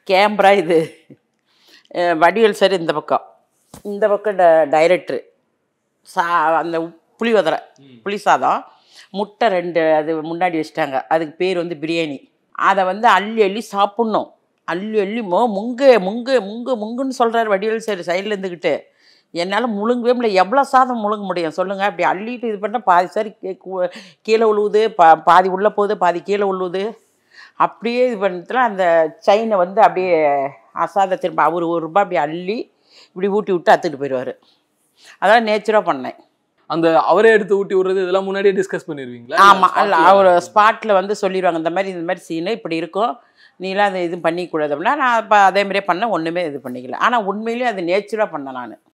camera இது அஹ் Vadivel sir இந்த பக்கம் இந்த பக்கம் ட டைரக்டரு சா அந்த புளியோதரை புளி சாதம் முட்டை ரெண்டு அது முன்னாடி வச்சுட்டாங்க அதுக்கு பேர் வந்து பிரியாணி அதை வந்து அள்ளி அள்ளி சாப்பிட்ணும் அள்ளி அள்ளி மோ முங்கு முங்கு முங்கு முங்குன்னு சொல்கிறாரு வடிவேல் சார் சைடில் இருந்துக்கிட்டு என்னால் முழுங்கவே முடியல எவ்வளோ சாதம் முழுங்க முடியும் சொல்லுங்கள் அப்படி அள்ளிட்டு இது பண்ணால் பாதி சாரி கீ- கூ- கீழே விழுவுது பா பாதி உள்ளே போகுது பாதி கீழே விழுவுது அப்படியே இது பண்ணதுல அந்த செயினை வந்து அப்படியே அசாத திரும்ப அவர் ஒரு ரூபாய் அப்படியே அள்ளி இப்படி ஊட்டி விட்டு அத்துட்டு போயிடுவார் அதான் நேச்சராக பண்ணேன் அந்த அவரே எடுத்து ஊட்டி விடுறது இதெல்லாம் முன்னாடியே டிஸ்கஸ் பண்ணிருவீங்களா ஆமாம் அல்ல அவர் ஸ்பாட்டில் வந்து சொல்லிடுவாங்க இந்த மாதிரி இந்த மாதிரி சீனு இப்படி இருக்கும் நீலாம் அதை இது பண்ணிக்கூடாது அப்படின்னா நான் இப்போ அதே மாதிரியே பண்ணேன் ஒன்றுமே இது பண்ணிக்கல ஆனால் உண்மையிலேயே அது நேச்சராக பண்ணேன் நான்